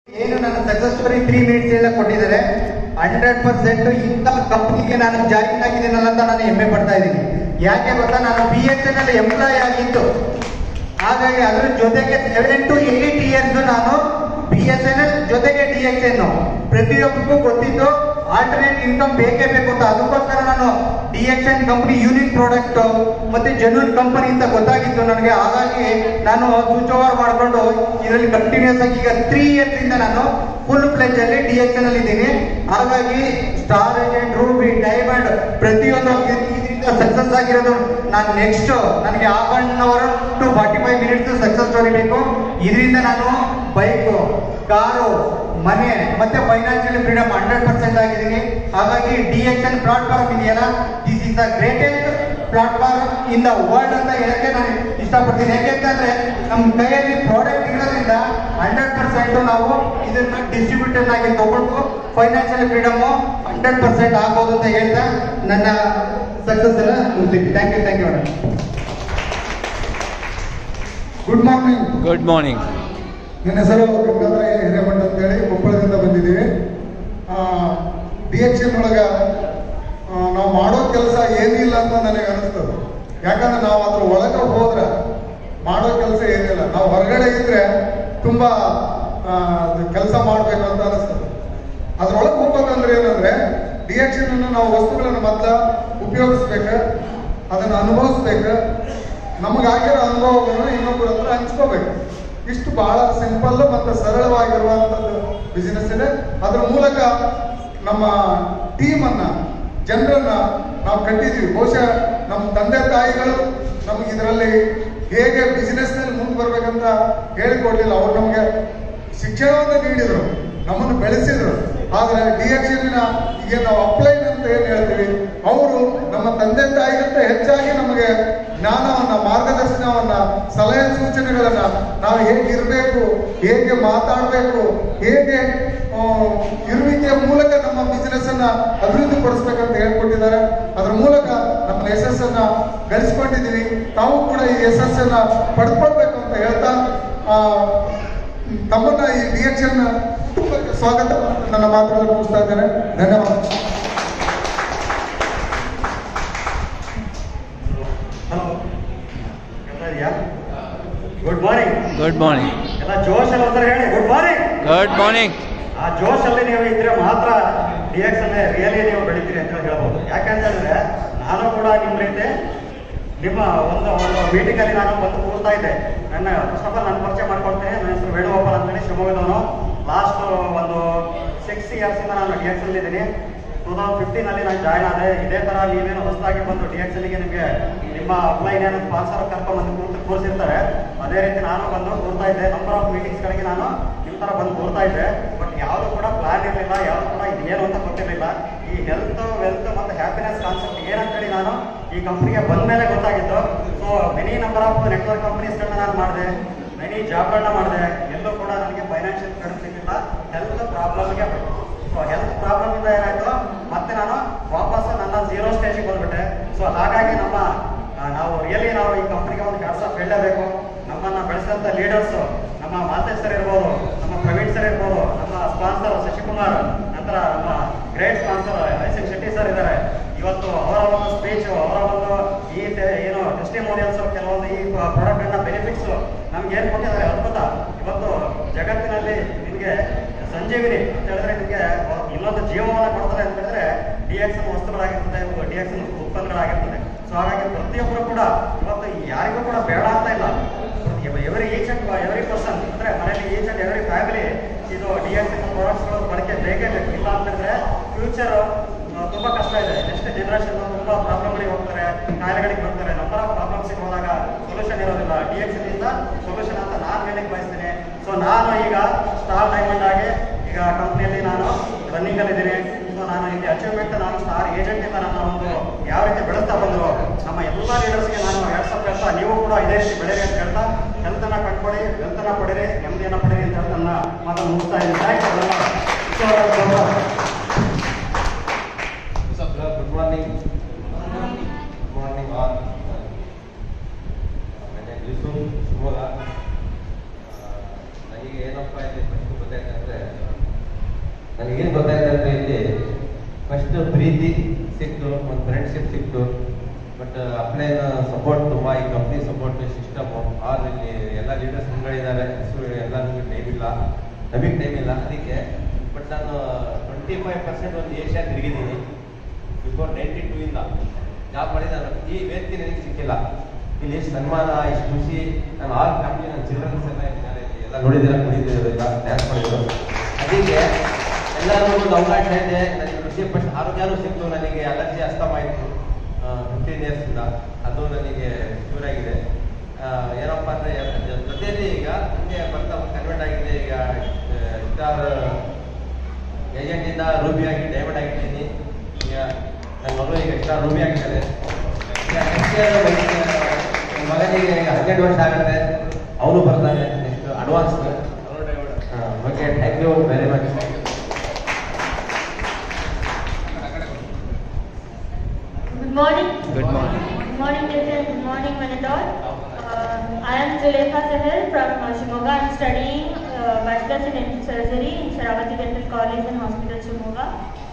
ಏನು ನನ್ನ success story three minutes ಎಲ್ಲ ಕೊಟ್ಟಿದ್ದಾರೆ ಹಂಡ್ರೆಡ್ ಪರ್ಸೆಂಟ್ ಇಂಥ ಕಂಪ್ನಿಗೆ ನಾನು ಜಾಯಿನ್ ಆಗಿದ್ದೀನಲ್ಲ ಅಂತ ನಾನು ಹೆಮ್ಮೆ ಪಡ್ತಾ ಇದ್ದೀನಿ ಯಾಕೆ ಗೊತ್ತಾ ನಾನು B S N L employ ಆಗಿತ್ತು ಹಾಗಾಗಿ ಅದ್ರ ಜೊತೆಗೆ ಸೆವೆನ್ ಟು ಏಟ್ ಇಯರ್ಸ್ ನಾನು ಬಿ ಎಸ್ ಎನ್ ಎಲ್ ಜೊತೆಗೆ ಡಿ ಎಕ್ಸ್ ಎನ್ ಪ್ರತಿಯೊಬ್ಬರಿಗೂ ಗೊತ್ತಿತ್ತು ಆಲ್ಟರ್ನೇಟ್ ಇನ್ಕಮ್ ಬೇಕೇ ಬೇಕು ಅಂತ ಅದಕ್ಕೋಸ್ಕರ ನಾನು D X N company unique product ಮತ್ತೆ ಜೆನ್ಯೂನ್ ಕಂಪನಿ ಅಂತ ಗೊತ್ತಾಗಿತ್ತು ನನಗೆ ಹಾಗಾಗಿ ನಾನು ಸ್ವಿಚ್ ಓವರ್ ಮಾಡಿಕೊಂಡು ಇದರಲ್ಲಿ ಕಂಟಿನ್ಯೂಸ್ ಆಗಿ ಈಗ ತ್ರೀ ಇಯರ್ಸ್ ಇಂದ ನಾನು ಫುಲ್ ಪ್ಲೇಜ್ ಅಲ್ಲಿ ಡಿ ಎಕ್ಸ್ ಎನ್ ಅಲ್ಲಿ ಇದ್ದೀನಿ ಹಾಗಾಗಿ ಸ್ಟಾರ್ ಏಜೆಂಟ್ ರೂಬಿ ಡೈಮಂಡ್ ಪ್ರತಿಯೊಂದು ಇದರಿಂದ ಸಕ್ಸಸ್ ಆಗಿರೋದು ನಾನು ನೆಕ್ಸ್ಟ್ ನನಗೆ half an hour to forty five minutes success story ಬೇಕು ಇದರಿಂದ ನಾನು ಬೈಕು ಕಾರು ಮನೆ ಮತ್ತೆ ಫೈನಾನ್ಷಿಯಲ್ ಫ್ರೀಡಮ್ ಹಂಡ್ರೆಡ್ ಪರ್ಸೆಂಟ್ ಆಗಿದ್ದೀನಿ ಹಾಗಾಗಿ ಡಿ ಎಕ್ಸ್ ಎನ್ ಪ್ಲಾಟ್ಫಾರ್ಮ್ ಇದೆಯಲ್ಲ this is the greatest platform in the world ಅಂತ ಹೇಳಕ್ಕೆ ನಾನು ಇಷ್ಟಪಡ್ತೀನಿ ಯಾಕೆಂತಂದ್ರೆ ನಮ್ಮ ಕೈಯಲ್ಲಿ ಪ್ರಾಡಕ್ಟ್ ಇರೋದ್ರಿಂದ ಹಂಡ್ರೆಡ್ ಪರ್ಸೆಂಟ್ ನಾವು ಇದನ್ನ ಡಿಸ್ಟ್ರಿಬ್ಯೂಟರ್ ಆಗಿ ತಗೊಂಡು ಫೈನಾನ್ಷಿಯಲ್ ಫ್ರೀಡಮ್ ಹಂಡ್ರೆಡ್ ಪರ್ಸೆಂಟ್ ಆಗ್ಬೋದು ಅಂತ ಹೇಳ್ತಾ ನನ್ನ ಸಕ್ಸಸ್ ಎಲ್ಲ ಮುಗಿಸ್ತೀನಿ thank you thank you madam good morning good morning ನನ್ನ ಹೆಸರು ಗಂಗಾಧರ ಹಿರೇಮಠ ಅಂತೇಳಿ ಕೊಪ್ಪಳದಿಂದ ಬಂದಿದ್ದೀವಿ ಡಿ ಎಚ್ ಎನ್ ಒಳಗೆ ನಾವು ಮಾಡೋ ಕೆಲಸ ಏನಿಲ್ಲ ಅಂತ ನನಗೆ ಅನಿಸ್ತದೆ ಯಾಕಂದ್ರೆ ನಾವು ಅದ್ರ ಒಳಗೆ ಹೋದ್ರೆ ಮಾಡೋ ಕೆಲಸ ಏನಿಲ್ಲ ನಾವು ಹೊರಗಡೆ ಇದ್ರೆ ತುಂಬ ಕೆಲಸ ಮಾಡಬೇಕು ಅಂತ ಅನಿಸ್ತದೆ ಅದ್ರೊಳಗೆ ಹೋಗ್ಬೇಕಂದ್ರೆ ಏನಂದ್ರೆ ಡಿ ಎಚ್ ಎನ್ ನಾವು ವಸ್ತುಗಳನ್ನು ಮೊದಲ ಉಪಯೋಗಿಸ್ಬೇಕು ಅದನ್ನು ಅನುಭವಿಸ್ಬೇಕು ನಮಗಾಗಿರೋ ಅನುಭವಗಳನ್ನು ಇನ್ನೊಬ್ಬರ ಹತ್ರ ಹಂಚ್ಕೋಬೇಕು ಇಷ್ಟು ಬಹಳ ಸಿಂಪಲ್ ಮತ್ತು ಸರಳವಾಗಿರುವಂಥದ್ದು ಬಿಸಿನೆಸ್ ಇದೆ ಅದ್ರ ಮೂಲಕ ನಮ್ಮ ಟೀಮನ್ನ ಜನರನ್ನ ನಾವು ಕಟ್ಟಿದೀವಿ ಬಹುಶಃ ನಮ್ಮ ತಂದೆ ತಾಯಿಗಳು ನಮಗೆ ಇದರಲ್ಲಿ ಹೇಗೆ ಬಿಸಿನೆಸ್ನಲ್ಲಿ ಮುಂದೆ ಬರ್ಬೇಕಂತ ಹೇಳಿಕೊಡ್ಲಿಲ್ಲ ಅವ್ರು ನಮಗೆ ಶಿಕ್ಷಣವನ್ನು ನೀಡಿದರು ನಮ್ಮನ್ನು ಬೆಳೆಸಿದ್ರು ಆದ್ರೆ ಡಿ ಎಚ್ ಈಗ ನಾವು ಅಪ್ಲೈನ್ ಅಂತ ಏನ್ ಹೇಳ್ತೀವಿ ಅವರು ನಮ್ಮ ತಂದೆ ತಾಯಿಗಿಂತ ಹೆಚ್ಚಾಗಿ ನಮಗೆ ಜ್ಞಾನವನ್ನ ಮಾರ್ಗದರ್ಶನವನ್ನ ಸಲಹೆ ಸೂಚನೆಗಳನ್ನ ನಾವು ಹೇಗೆ ಇರಬೇಕು ಹೇಗೆ ಮಾತಾಡಬೇಕು ಹೇಗೆ ಆ, ಇರುವಿಕೆಯ ಮೂಲಕ ನಮ್ಮ ಬಿಸಿನೆಸ್ ಅನ್ನ ಅಭಿವೃದ್ಧಿ ಪಡಿಸ್ಬೇಕಂತ ಹೇಳ್ಕೊಟ್ಟಿದ್ದಾರೆ ಅದ್ರ ಮೂಲಕ ನಮ್ಮ ಯಶಸ್ಸನ್ನ ಗಳಿಸ್ಕೊಂಡಿದ್ದೀವಿ ತಾವು ಕೂಡ ಈ ಯಶಸ್ಸನ್ನ ಪಡ್ಕೊಳ್ಬೇಕು ಅಂತ ಹೇಳ್ತಾ ಆ, ತಮ್ಮನ್ನ ಈ ಡಿ ಎಚ್ ಎನ್ ಸ್ವಾಗತ ನನ್ನ ಮಾತುಗಳನ್ನು ಮುಗಿಸ್ತಾ ಇದ್ದೇನೆ ಧನ್ಯವಾದ ಹಲೋ ಕೇಳ್ತಾ ಇದೆಯಾ ಗುಡ್ ಮಾರ್ನಿಂಗ್ ಗುಡ್ ಮಾರ್ನಿಂಗ್ ಎಲ್ಲ ಜೋಶಲ್ಲಿ ಒಂದ್ಸಲ ಹೇಳಿ ಗುಡ್ ಮಾರ್ನಿಂಗ್ ಗುಡ್ ಮಾರ್ನಿಂಗ್ ಆ ಜೋಶಲ್ಲಿ ನೀವು ಇದ್ರೆ ಮಾತ್ರ ಡಿ ಎಕ್ಸ್ ಅಲ್ಲೇ ರಿಯಲಿ ನೀವು ಬೆಳಿತೀರಿ ಅಂತ ಹೇಳ್ಬೋದು ಯಾಕಂತಂದ್ರೆ ನಾನು ಕೂಡ ನಿಮ್ಮ ರೀತಿ ನಿಮ್ಮ ಒಂದು ಒಂದು ಮೀಟಿಂಗ್ ಅಲ್ಲಿ ನಾನು ಬಂದು ಕೂರ್ತಾ ಇದ್ದೆ ನನ್ನ ಫಸ್ಟ್ ಆಫ್ ಆಲ್ ನಾನು ಪರಿಚಯ ಮಾಡ್ಕೊಳ್ತೇನೆ ನನ್ನ ಹೆಸರು ವೇಣುಗೋಪಾಲ್ ಅಂತೇಳಿ ಶಿವಮೊಗ್ಗದವನು ಲಾಸ್ಟ್ ಒಂದು ಸಿಕ್ಸ್ ಇಯರ್ಸ್ ಇಂದ ನಾನು ಡಿ ಎಕ್ಸ್ ಅಲ್ಲಿ ಇದ್ದೀನಿ ಟೂ ತೌಸಂಡ್ ಫಿಫ್ಟೀನ್ ಅಲ್ಲಿ ನಾನು ಜಾಯ್ನ್ ಆದೆ ಇದೇ ತರ ನೀವೇನು ಹೊಸದಾಗಿ ಬಂದು ಡಿ ಎಕ್ಸ್ ಗೆ ನಿಮಗೆ ನಿಮ್ಮ ಅಪ್ಲೈನ್ ಏನು ಸ್ಪಾನ್ಸರ್ ಕರ್ಕೊಂಡು ಬಂದು ಕೂರ್ತು ಕೂರಿಸಿರ್ತಾರೆ ಅದೇ ರೀತಿ ನಾನು ಬಂದು ಕೂರ್ತಾ ಇದ್ದೆ ನಂಬರ್ ಆಫ್ ಮೀಟಿಂಗ್ಸ್ ಗಳಿಗೆ ನಾನು ನಿಮ್ಮ ತರ ಬಂದು ಕೂರ್ತಾ ಇದ್ದೆ ಬಟ್ ಯಾವುದು ಕೂಡ ಪ್ಲಾನ್ ಇರಲಿಲ್ಲ ಯಾವುದು ಕೂಡ ಇದು ಏನು ಅಂತ ಗೊತ್ತಿರಲಿಲ್ಲ ಈ ಹೆಲ್ತ್ ವೆಲ್ತ್ ಮತ್ತು ಹ್ಯಾಪಿನೆಸ್ ಕಾನ್ಸೆಪ್ಟ್ ಏನಂತೇಳಿ ನಾನು ಈ ಕಂಪ್ನಿಗೆ ಬಂದ ಮೇಲೆ ಗೊತ್ತಾಗಿತ್ತು so many number of network ಕಂಪನೀಸ್ಗಳನ್ನ ನಾನು ಮಾಡಿದೆ ಮೆನಿ ಜಾಬ್ಗಳನ್ನ ಮಾಡಿದೆ ಎಲ್ಲೂ ಕೂಡ ನನಗೆ ಫೈನಾನ್ಷಿಯಲ್ ಫ್ರೀಡಮ್ ಸಿಗಲಿಲ್ಲ ಹೆಲ್ತ್ ಪ್ರಾಬ್ಲಮ್ಗೆ ಸೊ ಹೆಲ್ತ್ ಪ್ರಾಬ್ಲಮ್ ಇಂದ ಏನಾಯ್ತು ಮತ್ತೆ ನಾನು ವಾಪಸ್ ನನ್ನ ಝೀರೋ ಸ್ಟೇಜಿಗೆ ಬಂದ್ಬಿಟ್ಟೆ ಸೊ ಹಾಗಾಗಿ ನಮ್ಮ ಆ, ನಾವು ರಿಯಲಿ ನಾವು ಈ ಕಂಪ್ನಿಗೆ ಒಂದು ಕೆಲಸ ಬೆಳೆಯಬೇಕು ನಮ್ಮನ್ನ ಬೆಳೆಸಿದಂಥ ಲೀಡರ್ಸ್ ನಮ್ಮ ಮಾತೆ ಸರ್ ಇರ್ಬೋದು ನಮ್ಮ ಪ್ರವೀಣ್ ಸರ್ ಇರ್ಬೋದು ನಮ್ಮ ಸ್ಪಾನ್ಸರ್ ಶಶಿಕುಮಾರ್ ನಂತರ ನಮ್ಮ great sponsor S N Shetty sir ಇದ್ದಾರೆ ಇವತ್ತು ಅವರ ಒಂದು ಸ್ಪೀಚ್ ಅವರ ಒಂದು ಈ ತೆ- ಏನು ಟೆಸ್ಟಿಮೋನಿಯಲ್ಸ್ ಕೆಲವೊಂದು ಈ ಪ್ರಾಡಕ್ಟ್ ಅನ್ನ ಬೆನಿಫಿಟ್ಸ್ ನಮ್ಗೆ ಏನ್ ಕೊಟ್ಟಿದ್ದಾರೆ ಅದ್ಭುತ ಇವತ್ತು ಜಗತ್ತಿನಲ್ಲಿ ನಿಮಗೆ ಸಂಜೀವಿನಿ ಅಂತ ಹೇಳಿದ್ರೆ ನಿಮಗೆ ಇನ್ನೊಂದು ಜೀವವನ್ನು ಕೊಡ್ತಾರೆ ಅಂತ ಹೇಳಿದ್ರೆ ಡಿ ಎಕ್ಸ್ ವಸ್ತುಗಳಾಗಿರ್ತದೆ ಡಿ ಎಕ್ಸ್ ಉತ್ಪನ್ನಗಳಾಗಿರ್ತದೆ ಸೊ ಹಾಗಾಗಿ ಪ್ರತಿಯೊಬ್ಬರು ಕೂಡ ಇವತ್ತು ಯಾರಿಗೂ ಕೂಡ ಬೇಡ ಅಂತ ಇಲ್ಲ every each and every person ಅಂದ್ರೆ ಮನೆಯಲ್ಲಿ ಈಚ್ ಅಂಡ್ ಎವರಿ ಫ್ಯಾಮಿಲಿ ಇದು ಡಿ ಎಕ್ಸ್ ಪ್ರಾಡಕ್ಟ್ಸ್ಗಳು ಬಳಕೆ ಬೇಕೇ ಬೇಕು ಇಲ್ಲ ಅಂತಂದ್ರೆ ಫ್ಯೂಚರ್ ತುಂಬಾ ಕಷ್ಟ ಇದೆ ನೆಕ್ಸ್ಟ್ ಜನರೇಷನ್ ತುಂಬಾ ಪ್ರಾಬ್ಲಮ್ಗಳಿಗೆ ಹೋಗ್ತಾರೆ ಕಾಯಿಲೆಗಳಿಗೆ ಬರ್ತಾರೆ ನಂಬರ್ ಆಫ್ ಪ್ರಾಬ್ಲಮ್ಸ್ ಹೋದಾಗ ಸೊಲ್ಯೂಷನ್ ಇರೋದಿಲ್ಲ ಡಿ ಎಕ್ಸ್ ಇಂದ ಸೊಲ್ಯೂಷನ್ ಅಂತ ನಾನು ಹೇಳಕ್ ಬಯಸ್ತೀನಿ ಸೊ ನಾನು ಈಗ ಸ್ಟಾರ್ ಡೈಮಂಡ್ ಆಗಿ ಈಗ ಕಂಪ್ನಿಯಲ್ಲಿ ನಾನು ರನ್ನಿಂಗ್ ಅಲ್ಲಿ ಇದ್ದೀನಿ ಸೊ ನಾನು ಇಲ್ಲಿ ಅಚೀವ್ಮೆಂಟ್ ನಾನು ಸ್ಟಾರ್ ಏಜೆಂಟ್ ಇಂದ ನನ್ನ ಒಂದು ಯಾವ ರೀತಿ ಬೆಳೆಸ್ತಾ ಬಂದ್ರು ನಮ್ಮ ಎಲ್ಲ ಲೀಡರ್ಸ್ಗೆ ನಾನು ವಾಟ್ಸಪ್ ಹೇಳ್ತಾ ನೀವು ಕೂಡ ಇದೇ ರೀತಿ ಬೆಳೆರಿ ಅಂತ ಹೇಳ್ತಾ ಹೆಲ್ತ್ ಅನ್ನ ಕಟ್ಕೊಡಿ ಹೆಲ್ತ್ ಅನ್ನ ಪಡಿರಿ ನೆಮ್ಮದಿಯನ್ನ ಪಡಿರಿ ಅಂತ ಹೇಳ್ತಾ ನನ್ನ ಮಾತನ್ನು ಮುಗಿಸ್ತಾ ಇದ್ದೀನಿ thank you Good morning. Good morning all. My name is Yusuf Sumola. ನನಗೆ ಏನಪ್ಪ ಇಲ್ಲಿ ಫಸ್ಟ್ ಗೊತ್ತಾಯ್ತಂದ್ರೆ ನನಗೇನು ಗೊತ್ತಾಯ್ತು ಅಂದ್ರೆ ಇಲ್ಲಿ ಫಸ್ಟ್ ಪ್ರೀತಿ ಸಿಕ್ತು ಒಂದು ಫ್ರೆಂಡ್ಶಿಪ್ ಸಿಕ್ತು ಬಟ್ ಅಪ್ಲೈನ್ ಸಪೋರ್ಟ್ ತುಂಬ ಈ ಕಂಪ್ನಿ ಸಪೋರ್ಟ್ ಸಿಸ್ಟಮು ಆರ್ ಇಲ್ಲಿ ಎಲ್ಲ ಲೀಡರ್ಸ್ ಮುಂಗಳಿದ್ದಾರೆ ಎಲ್ಲ ನಮಗೆ ಟೈಮ್ ಇಲ್ಲ ನಮಗೆ ಟೈಮ್ ಇಲ್ಲ ಅದಕ್ಕೆ ಬಟ್ ನಾನು ಟ್ವೆಂಟಿ ಫೈವ್ ಪರ್ಸೆಂಟ್ ಒಂದು ಏಷ್ಯಾ ತಿರುಗಿದ್ದೀನಿ ಬಿಫೋರ್ ನೈಂಟಿ ಟೂ ಇಂದ ಜಾಬ್ ಮಾಡಿ ನಾನು ಈ ವೇದಿಕೆ ನನಗೆ ಸಿಕ್ಕಿಲ್ಲ ಇಲ್ಲಿ ಎಷ್ಟು ಸನ್ಮಾನ ಇಷ್ಟು ಖುಷಿ ನಾನು ಆಲ್ ಫ್ಯಾಮಿಲಿ ನನ್ನ ಚಿಲ್ಡ್ರನ್ಸ್ ಎಲ್ಲ ಇದ್ದಾರೆ ಇಲ್ಲಿ ಎಲ್ಲ ನೋಡಿದ್ದೀರ ಕುಡಿದಿರೋ ಇಲ್ಲ ಡ್ಯಾನ್ಸ್ ಮಾಡಿದ್ರು ಅದಕ್ಕೆ ಎಲ್ಲರೂ ಒಂದು ಅವಕಾಶ ಇದೆ ನನಗೆ ಖುಷಿ ಪಟ್ಟು ಆರೋಗ್ಯನೂ ಸಿಕ್ತು ನನಗೆ ಅಲರ್ಜಿ ಅಸ್ತಮ ಇತ್ತು ಫಿಫ್ಟೀನ್ ಇಯರ್ಸಿಂದ ಅದು ನನಗೆ ಕ್ಯೂರ್ ಆಗಿದೆ ಆ, ಏನಪ್ಪ ಅಂದರೆ ಜೊತೆಯಲ್ಲಿ ಈಗ ಹಿಂಗೆ ಬರ್ತಾ ಕನ್ವರ್ಟ್ ಆಗಿದೆ ಈಗ ಸ್ಟಾರ್ ಏಜೆಂಟಿಂದ ರೂಬಿ ಆಗಿ ಡೈಮಂಡ್ ಆಗಿದ್ದೀನಿ ಈಗ ನನ್ನ ಮಗಳು ಈಗ ಸ್ಟಾರ್ ರೂಬಿ ಆಗಿದ್ದಾರೆ ಈಗ ನೆಕ್ಸ್ಟ್ ಇಯರ್ ನನ್ನ ಮಗನಿಗೆ ಈಗ ಹನ್ನೆರಡು ವರ್ಷ ಆಗುತ್ತೆ ಅವನು ಬರ್ತಾನೆ next advance okay thank you very much Good morning. Good morning. Good morning, Jason. Good morning, Manador. Uh, I am Zulekha Sahel from uh, Shimoga. I am studying uh, Bachelor's in Dental Surgery in Sharavati Dental College and Hospital, Shimoga.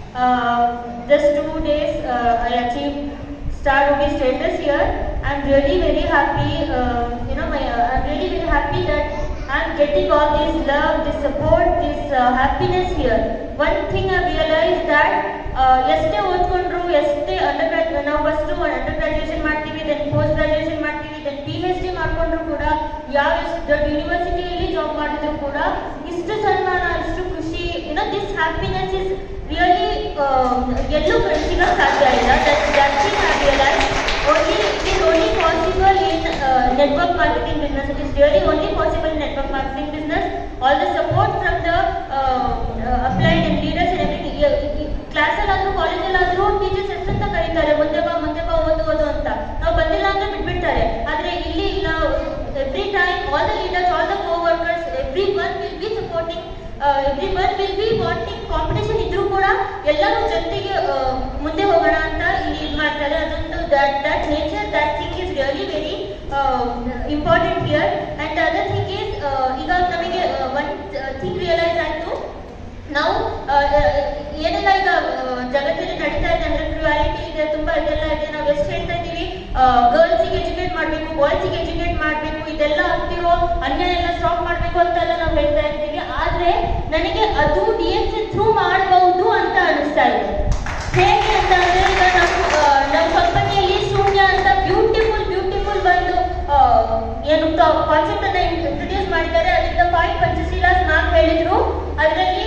Uh, just two days uh, I achieved Star Ruby status here. I am really very happy. Uh, you know, my, uh, I am really very happy that I am getting all this love, this support, this uh, happiness here. One thing I realized that uh, ಎಷ್ಟೇ ಓದ್ಕೊಂಡ್ರು ಎಷ್ಟೇ under grad ನಾವು first under graduation ಮಾಡ್ತೀವಿ then post graduation ಮಾಡ್ತೀವಿ then P H D ಮಾಡ್ಕೊಂಡ್ರು ಕೂಡ ಯಾವ ಎಷ್ಟು ದೊಡ್ಡ ಯೂನಿವರ್ಸಿಟಿಯಲ್ಲಿ ಜಾಬ್ ಮಾಡಿದ್ರು ಕೂಡ ಇಷ್ಟು ಸನ್ಮಾನ ಇಷ್ಟು ಖುಷಿ you know this happiness is really ಎಲ್ಲೂ ಸಿಗಕ್ಕೆ ಸಾಧ್ಯ ಇಲ್ಲ that that thing I realise only it is only possible in uh, network marketing business. It is really only possible in network marketing business. All the support from the uh, uh, applied and leaders and everything. ಕ್ಲಾಸಲ್ಲಾದ್ರೂ ಕಾಲೇಜಲ್ಲಾದ್ರೂ teachers ಎಷ್ಟಂತ ಕರೀತಾರೆ ಮುಂದೆ ಬಾ ಮುಂದೆ ಬಾ ಓದು ಓದು ಅಂತ ನಾವು ಬಂದಿಲ್ಲ ಅಂದ್ರೆ ಬಿಟ್ಬಿಡ್ತಾರೆ ಆದ್ರೆ ಇಲ್ಲಿ ನಾವು every time all the leaders all the co workers every one will be supporting every one will be wanting competition ಇದ್ರೂ ಕೂಡ ಎಲ್ಲರೂ ಜೊತೆಗೆ ಆ, ಮುಂದೆ ಹೋಗೋಣ ಅಂತ ಇಲ್ಲಿ ಇದು ಮಾಡ್ತಾರೆ ಅದೊಂದು that that nature that thing is really very important here and other thing is ಈಗ ನಮಗೆ ಒನ್ ಥಿಂಗ್ ರಿಯಲೈಸ್ ಆಯ್ತು ನಾವು ಆ, ಆ, ಏನೆಲ್ಲ ಈಗ ಆ, ಜಗತ್ತಲ್ಲಿ ನಡೀತಾ ಇದೆ ಅಂದ್ರೆ ಕ್ರುಯಾಲಿಟಿ ಇದೆ ತುಂಬಾ ಇದೆಲ್ಲ ಇದೆ ನಾವು ಎಷ್ಟು ಹೇಳ್ತಾ ಇದ್ದೀವಿ ಗರ್ಲ್ಸಿಗೆ ಎಜುಕೇಟ್ ಮಾಡಬೇಕು ಬಾಯ್ಸಿಗೆ ಎಜುಕೇಟ್ ಮಾಡಬೇಕು ಇದೆಲ್ಲ ಆಗ್ತಿರೋ ಅನ್ಯಾಯ ಎಲ್ಲ ಸ್ಟಾಪ್ ಮಾಡಬೇಕು ಅಂತೆಲ್ಲ ನಾವು ಹೇಳ್ತಾ ಇರ್ತೀವಿ ಆದ್ರೆ ನನಗೆ ಅದು ಡಿ ಎಸ್ ಎನ್ ಥ್ರೂ ಮಾಡಬಹುದು ಅಂತ ಅನಿಸ್ತಾ ಇದೆ ಹೇಗೆ ಅಂತ ಅಂದ್ರೆ ಈಗ ನಮ್ಮ ಆ, ನಮ್ಮ ಕಂಪನಿಯಲ್ಲಿ ಶೂನ್ಯ ಅಂತ ಬ್ಯೂಟಿಫುಲ್ ಬ್ಯೂಟಿಫುಲ್ ಒಂದು ಆ, ಏನು ಕಾನ್ಸೆಪ್ಟ್ ಅನ್ನ ಇಂಟ್ರೊಡ್ಯೂಸ್ ಮಾಡಿದ್ದಾರೆ ಅದರಿಂದ ಫೈವ್ ಪಂಚಶೀಲಾಸ್ ಮ್ಯಾಮ್ ಹೇಳಿದ್ರು ಅದರಲ್ಲಿ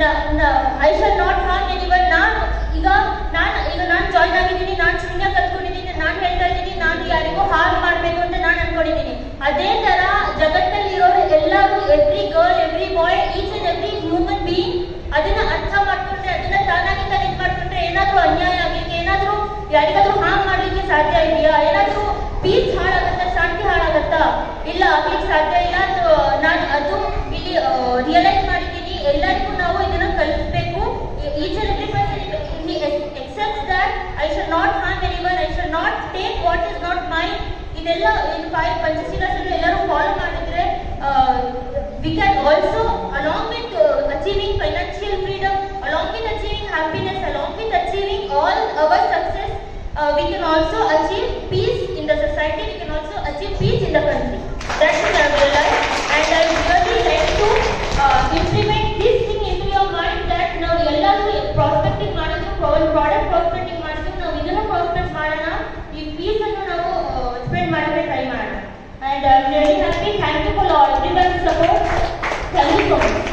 I shall not harm anyone ನಾನು ಈಗ ನಾನು ಈಗ ನಾನು ಜಾಯ್ನ್ ಆಗಿದ್ದೀನಿ ನಾನು ಶೂನ್ಯ ಕಲ್ತ್ಕೊಂಡಿದ್ದೀನಿ ನಾನು ಹೇಳ್ತಾ ಇದ್ದೀನಿ ನಾನು ಯಾರಿಗೂ ಹಾರ್ಮ್ ಮಾಡಬೇಕು ಅಂತ ನಾನು ಅನ್ಕೊಂಡಿದ್ದೀನಿ ಅದೇ ತರ ಜಗತ್ತಲ್ಲಿರೋರು ಎಲ್ಲರೂ every girl every boy each and every human being ಅದನ್ನ ಅರ್ಥ ಮಾಡ್ಕೊಂಡ್ರೆ ಅದನ್ನ ತಾನಾಗಿ ತಾನು ಇದು ಮಾಡ್ಕೊಂಡ್ರೆ ಏನಾದ್ರೂ ಅನ್ಯಾಯ ಆಗ್ಲಿಕ್ಕೆ ಏನಾದ್ರೂ ಯಾರಿಗಾದ್ರೂ ಹಾರ್ಮ್ ಮಾಡ್ಲಿಕ್ಕೆ ಸಾಧ್ಯ ಇದೆಯಾ ಏನಾದ್ರೂ ಪೀಸ್ ಹಾಳಾಗತ್ತಾ ಶಾಂತಿ ಹಾಳಾಗತ್ತಾ ಇಲ್ಲ ಆಗ್ಲಿಕ್ಕೆ ಸಾಧ್ಯ ಇಲ್ಲ ಅದು ನಾನು ಅದು ಇಲ್ಲಿ ರಿಯಲೈಸ್ ಮಾಡಿದ್ದೀನಿ ಎಲ್ಲರಿಗೂ ನಾವು ಇದನ್ನ ಕಲಿಸ್ಬೇಕು each and every person except that I shall not harm anyone I shall not take what is not mine ಇದೆಲ್ಲ ಇದು ಫೈವ್ ಪಂಚಶೀಲದಲ್ಲಿ ಎಲ್ಲರೂ ಫಾಲೋ ಮಾಡಿದ್ರೆ we can also along with achieving financial freedom along with achieving happiness along with achieving all our success we can also achieve peace in the society we can also achieve peace in the country that's what i realized and i really like to uh, implement this thing into your mind that ನಾವು ಎಲ್ಲರೂ prospecting ಮಾಡಿದ್ರು product prospecting ಮಾಡಿದ್ರು ನಾವು ಇದನ್ನು prospect ಮಾಡೋಣ ಈ piece ಅನ್ನು ನಾವು ಸ್ಪೆಂಡ್ ಮಾಡೋಕೆ ಟ್ರೈ ಮಾಡೋಣ and I really happy thank you for everyone support thank you so much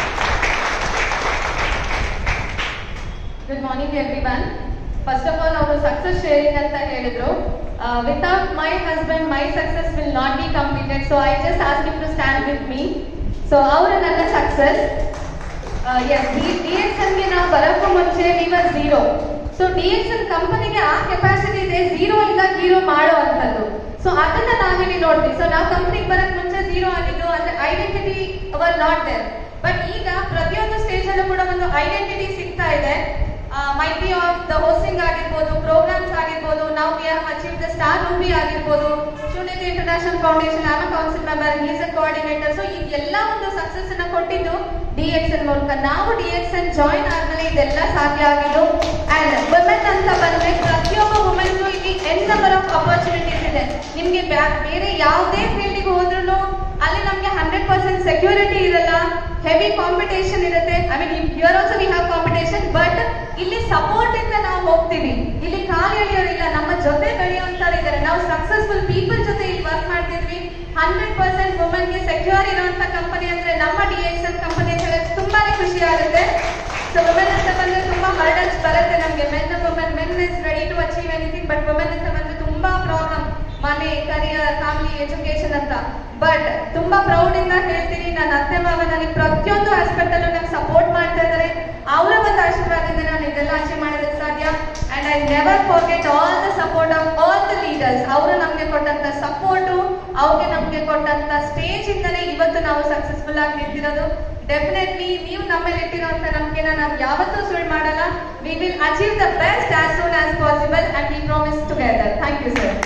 good morning everyone first of all ಅವರು ಸಕ್ಸಸ್ ಶೇರಿಂಗ್ ಅಂತ ಹೇಳಿದ್ರು without my husband my success will not be completed so I just ask you to stand with me so ಅವರು ನನ್ನ success S D X ಎನ್ಗೆ ನಾವು ಬರೋಕ್ಕೂ ಮುಂಚೆ we was zero so D X N ಕಂಪನಿಗೆ ಆ ಕೆಪಾಸಿಟಿ ಇದೆ zero ಇಂದ ಹೀರೋ ಮಾಡೋ ಅಂಥದ್ದು ಸೊ ಅದನ್ನ ನಾವಿಲ್ಲಿ ನೋಡ್ತೀವಿ ಸೊ ನಾವು ಕಂಪ್ನಿಗೆ ಬರಕ್ ಮುಂಚೆ ಝೀರೋ ಆಗಿದ್ದು ಅಂದ್ರೆ identity were not there but ಈಗ ಪ್ರತಿಯೊಂದು ಸ್ಟೇಜ್ ಅಲ್ಲೂ ಕೂಡ ಒಂದು ಐಡೆಂಟಿಟಿ ಸಿಗ್ತಾ ಇದೆ might be of the hosting ಆಗಿರ್ಬೋದು ಪ್ರೋಗ್ರಾಮ್ಸ್ ಆಗಿರ್ಬೋದು ನಾವು we have achieve the star ruby ಆಗಿರ್ಬೋದು ಶೂನ್ಯತೆ international foundation am council member is coordinator so ಇದೆಲ್ಲ ಒಂದು ಸಕ್ಸಸ್ ಅನ್ನ ಕೊಟ್ಟಿದ್ದು ಡಿ ಎಕ್ಸ್ ಎನ್ ಮೂಲಕ ನಾವು ಡಿ ಎಕ್ಸ್ ಎನ್ ಜಾಯಿನ್ ಆದ್ಮೇಲೆ ಇದೆಲ್ಲ ಸಾಧ್ಯ ಆಗಿದ್ದು ಅಂಡ್ ವುಮೆನ್ ಅಂತ ಬಂದ್ರೆ ಪ್ರತಿಯೊಬ್ಬ ವುಮೆನ್ಗೂ ಇಲ್ಲಿ ಎನ್ ನಂಬರ್ ಆಫ್ ಅಪರ್ಚುನಿಟೀಸ್ ಇದೆ ನಿಮ್ಗೆ ಬ್ಯಾ- ಬೇರೆ ಯಾವುದೇ ಫೀಲ್ಡಿಗೆ ಹೋದ್ರೂ ಅಲ್ಲಿ ನಮ್ಗೆ ಹಂಡ್ರೆಡ್ ಪರ್ಸೆಂಟ್ ಸೆಕ್ಯೂರಿಟಿ ಇರಲ್ಲ ಹೆವಿ ಕಾಂಪಿಟೇಷನ್ ಇರುತ್ತೆ I mean here also we have competition but ಇಲ್ಲಿ ಸಪೋರ್ಟ್ ಇಂದ ನಾವು ಹೋಗ್ತೀವಿ ಇಲ್ಲಿ ಖಾಲಿ ಎಳೆಯೋರಿಲ್ಲ ನಮ್ಮ ಜೊತೆ ಬೆಳೆಯುವಂತಾರೆ ಇದ್ದಾರೆ ನಾವು ಸಕ್ಸಸ್ಫುಲ್ ಪೀಪಲ್ ಜೊತೆ ಇಲ್ಲಿ ವರ್ಕ್ ಮಾಡ್ತಿದ್ವಿ ಹಂಡ್ರೆಡ್ ಪರ್ಸೆಂಟ್ ವುಮೆನ್ಗೆ ಸೆಕ್ಯೂರ್ ಇರುವಂತ ಕಂಪನಿ ಅಂದ್ರೆ ನಮ್ಮ ಡಿ ಎಕ್ಸ್ ಎನ್ ಕಂಪನಿ ಅಂತ ಹೇಳಿದ್ರೆ ತುಂಬಾನೇ ಖುಷಿ ಆಗುತ್ತೆ ಸೊ ವುಮೆನ್ ಅಂತ ಬಂದ್ರೆ ತುಂಬಾ ಹರ್ಡಲ್ಸ್ ಬರುತ್ತೆ ನಮ್ಗೆ men women men is ready to achieve anything but women ಅಂತ ಬಂದ್ರೆ ತುಂಬಾ ಪ್ರಾಬ್ಲಮ್ ಮನೆ ಕರಿಯರ್ ಫ್ಯಾಮಿಲಿ ಎಜುಕೇಶನ್ ಅಂತ ಬಟ್ ತುಂಬಾ ಪ್ರೌಡ್ ಇಂದ ಹೇಳ್ತೀನಿ ನನ್ನ ಅತ್ತೆ ಮಾವ ನನಗೆ ಪ್ರತಿಯೊಂದು ಆಸ್ಪೆಕ್ಟ್ ಅಲ್ಲೂ ನಂಗೆ ಸಪೋರ್ಟ್ ಮಾಡ್ತಾ ಇದ್ದಾರೆ ಅವರ ಒಂದು ಆಶೀರ್ವಾದದಿಂದ ನಾನು ಇದೆಲ್ಲ ಅಚೀವ್ ಮಾಡೋದಕ್ಕೆ ಸಾಧ್ಯ and I never forget all the support of all the leaders ಅವರು ನಮ್ಗೆ ಕೊಟ್ಟಂತ ಸಪೋರ್ಟು ಅವ್ರಿಗೆ ನಮ್ಗೆ ಕೊಟ್ಟಂತ ಸ್ಟೇಜ್ ಇಂದನೇ ಇವತ್ತು ನಾವು ಸಕ್ಸಸ್ಫುಲ್ ಆಗಿ ನಿಂತಿರೋದು ಡೆಫಿನೆಟ್ಲಿ ನೀವು ನಮ್ಮ ಮೇಲೆ ಇಟ್ಟಿರುವಂತ ನಂಬಿಕೆನ ನಾವು ಯಾವತ್ತೂ ಸುಳ್ಳು ಮಾಡಲ್ಲ we will achieve the best as soon as possible and we promise together thank you sir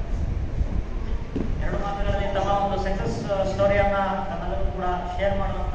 ಎರಡು ಮಾತುಗಳಲ್ಲಿ ತಮ್ಮ ಒಂದು ಸಕ್ಸಸ್ ಸ್ಟೋರಿಯನ್ನ ನಮ್ಮೆಲ್ಲರೂ ಕೂಡ ಶೇರ್ ಮಾಡೋಣ